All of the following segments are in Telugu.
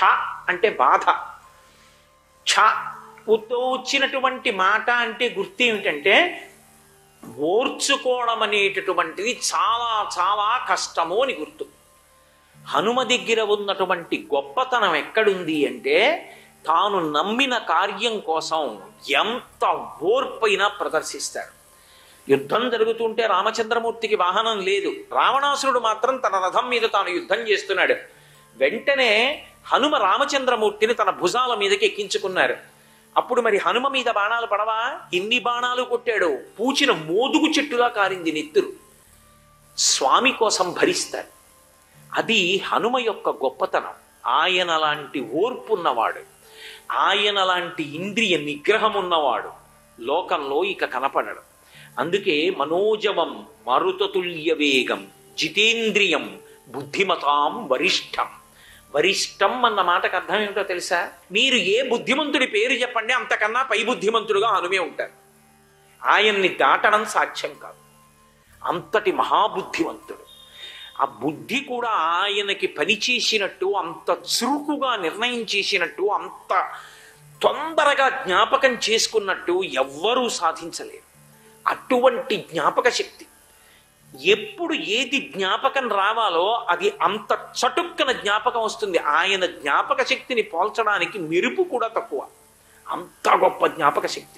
అంటే బాధ ఛ ఉతో వచ్చినటువంటి మాట అంటే గుర్తు ఏమిటంటే ఓర్చుకోవడం అనేటటువంటిది చాలా చాలా కష్టము అని గుర్తు హనుమ దగ్గర ఉన్నటువంటి గొప్పతనం ఎక్కడుంది అంటే తాను నమ్మిన కార్యం కోసం ఎంత ఓర్పైనా ప్రదర్శిస్తాడు యుద్ధం జరుగుతుంటే రామచంద్రమూర్తికి వాహనం లేదు రావణాసురుడు మాత్రం తన రథం మీద తాను యుద్ధం చేస్తున్నాడు వెంటనే హనుమ రామచంద్రమూర్తిని తన భుజాల మీదకి ఎక్కించుకున్నారు అప్పుడు మరి హనుమ మీద బాణాలు పడవా ఎన్ని బాణాలు కొట్టాడో పూచిన మోదుగు చెట్టులా కారింది నెత్తురు స్వామి కోసం భరిస్తారు అది హనుమ యొక్క గొప్పతనం ఆయన లాంటి ఓర్పున్నవాడు ఆయన లాంటి ఇంద్రియ నిగ్రహం ఉన్నవాడు లోకంలో ఇక కనపడడు అందుకే మనోజవం మరుతతుల్య వేగం జితేంద్రియం బుద్ధిమతాం వరిష్టం వరిష్టం అన్న మాటకు అర్థం ఏమిటో తెలుసా మీరు ఏ బుద్ధిమంతుడి పేరు చెప్పండి అంతకన్నా పై బుద్ధిమంతుడుగా హనుమే ఉంటారు ఆయన్ని దాటడం సాధ్యం కాదు అంతటి మహాబుద్ధివంతుడు ఆ బుద్ధి కూడా ఆయనకి పనిచేసినట్టు అంత చురుకుగా నిర్ణయం చేసినట్టు అంత తొందరగా జ్ఞాపకం చేసుకున్నట్టు ఎవ్వరూ సాధించలేరు అటువంటి జ్ఞాపక శక్తి ఎప్పుడు ఏది జ్ఞాపకం రావాలో అది అంత చటుక్కన జ్ఞాపకం వస్తుంది ఆయన జ్ఞాపక శక్తిని పోల్చడానికి మెరుపు కూడా తక్కువ అంత గొప్ప జ్ఞాపక శక్తి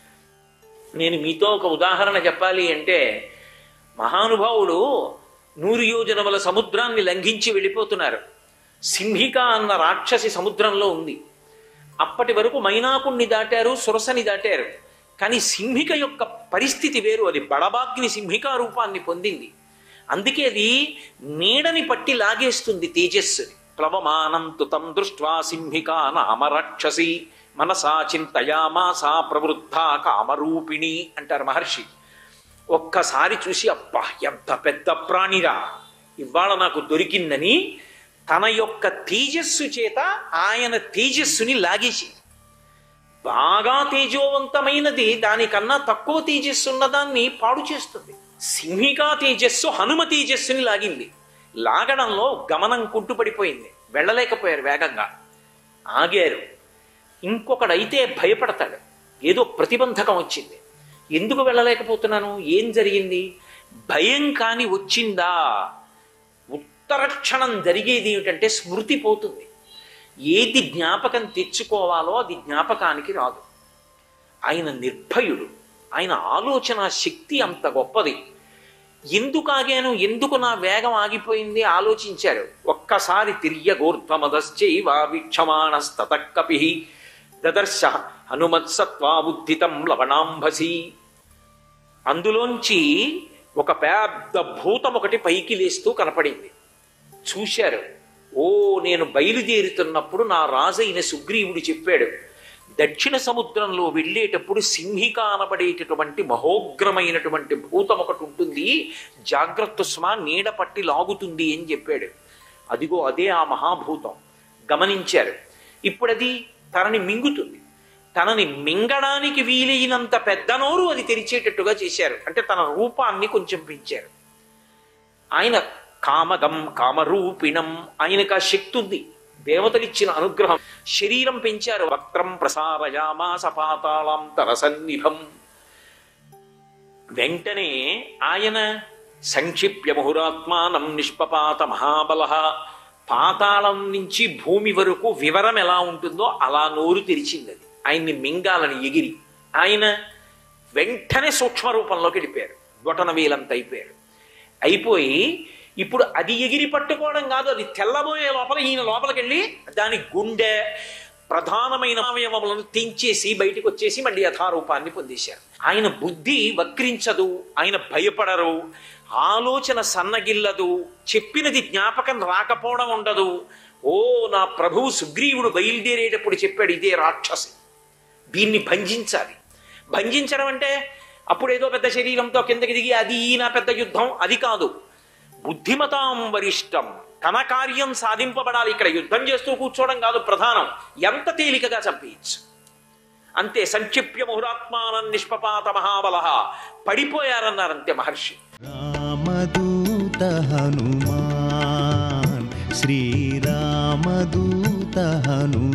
నేను మీతో ఒక ఉదాహరణ చెప్పాలి అంటే మహానుభావుడు నూరు యోజనముల సముద్రాన్ని లంఘించి వెళ్ళిపోతున్నారు సింహిక అన్న రాక్షసి సముద్రంలో ఉంది అప్పటి వరకు మైనాకుణ్ణి దాటారు సురసని దాటారు కానీ సింహిక యొక్క పరిస్థితి వేరు అది బడబాగ్ని సింహికా రూపాన్ని పొందింది అందుకే అది నీడని పట్టి లాగేస్తుంది తేజస్సుని ప్లవమానంతు తం దృష్ట్వా సింహికా నామ రాక్షసి మనసా చింతయామాసా ప్రవృద్ధ కామరూపిణి అంటారు మహర్షి ఒక్కసారి చూసి అబ్బా ఎంత పెద్ద ప్రాణిరా ఇవాళ నాకు దొరికిందని తన యొక్క తేజస్సు చేత ఆయన తేజస్సుని లాగేసింది బాగా తేజోవంతమైనది దానికన్నా తక్కువ తేజస్సు ఉన్నదాన్ని పాడు చేస్తుంది సింహికా తేజస్సు హనుమ తేజస్సుని లాగింది లాగడంలో గమనం కుంటుపడిపోయింది వెళ్ళలేకపోయారు వేగంగా ఆగారు ఇంకొకడైతే భయపడతాడు ఏదో ప్రతిబంధకం వచ్చింది ఎందుకు వెళ్ళలేకపోతున్నాను ఏం జరిగింది భయం కాని వచ్చిందా ఉత్తర క్షణం జరిగేది ఏమిటంటే స్మృతి పోతుంది ఏది జ్ఞాపకం తెచ్చుకోవాలో అది జ్ఞాపకానికి రాదు ఆయన నిర్భయుడు ఆయన ఆలోచన శక్తి అంత గొప్పది ఎందుకు ఆగాను ఎందుకు నా వేగం ఆగిపోయింది ఆలోచించారు ఒక్కసారి తిర్యగోర్ధ్వమదశ్చైవ వీక్షమాణస్తతకపి దదర్శ హనుమత్సత్వాబుద్ధితం లవణాంభసి అందులోంచి ఒక పెద్ద భూతం ఒకటి పైకి లేస్తూ కనపడింది చూశారు ఓ నేను బయలుదేరుతున్నప్పుడు నా రాజైన సుగ్రీవుడు చెప్పాడు దక్షిణ సముద్రంలో వెళ్ళేటప్పుడు సింహిక అనబడేటటువంటి మహోగ్రమైనటువంటి భూతం ఒకటి ఉంటుంది జాగ్రత్త స్మా నీడ పట్టి లాగుతుంది అని చెప్పాడు అదిగో అదే ఆ మహాభూతం గమనించారు ఇప్పుడు అది తనని మింగుతుంది తనని మింగడానికి వీలైనంత పెద్ద నోరు అది తెరిచేటట్టుగా చేశారు అంటే తన రూపాన్ని కొంచెం పెంచారు ఆయన కామగం కామరూపిణం ఆయనకు ఆ శక్తి ఉంది దేవతలిచ్చిన అనుగ్రహం శరీరం పెంచారు వక్త్రం ప్రసారయామాస పాతాళం తరసన్నిభం వెంటనే ఆయన సంక్షిప్య ముహురాత్మానం నిష్పపాత మహాబల పాతాళం నుంచి భూమి వరకు వివరం ఎలా ఉంటుందో అలా నోరు తెరిచింది అది ఆయన్ని మింగాలని ఎగిరి ఆయన వెంటనే సూక్ష్మ రూపంలోకి వెళ్ళిపోయారు బొటన వేలంత అయిపోయారు అయిపోయి ఇప్పుడు అది ఎగిరి పట్టుకోవడం కాదు అది తెల్లబోయే లోపల ఈయన లోపలికి వెళ్ళి దాని గుండె ప్రధానమైన అవయవములను తెంచేసి బయటకు వచ్చేసి మళ్ళీ యథారూపాన్ని పొందేశారు ఆయన బుద్ధి వక్రించదు ఆయన భయపడరు ఆలోచన సన్నగిల్లదు చెప్పినది జ్ఞాపకం రాకపోవడం ఉండదు ఓ నా ప్రభువు సుగ్రీవుడు బయలుదేరేటప్పుడు చెప్పాడు ఇదే రాక్షసి దీన్ని భంజించాలి భంజించడం అంటే అప్పుడు ఏదో పెద్ద శరీరంతో కిందకి దిగి అది ఈయన పెద్ద యుద్ధం అది కాదు బుద్ధిమతాం వరిష్టం తన కార్యం సాధింపబడాలి ఇక్కడ యుద్ధం చేస్తూ కూర్చోవడం కాదు ప్రధానం ఎంత తేలికగా చంపేయచ్చు అంతే సంక్షిప్య ముహురాత్మానం నిష్పపాత మహాబల పడిపోయారన్నారంతే మహర్షి రామదూత హనుమాన్ శ్రీరామదూత హనుమంత హనుమంత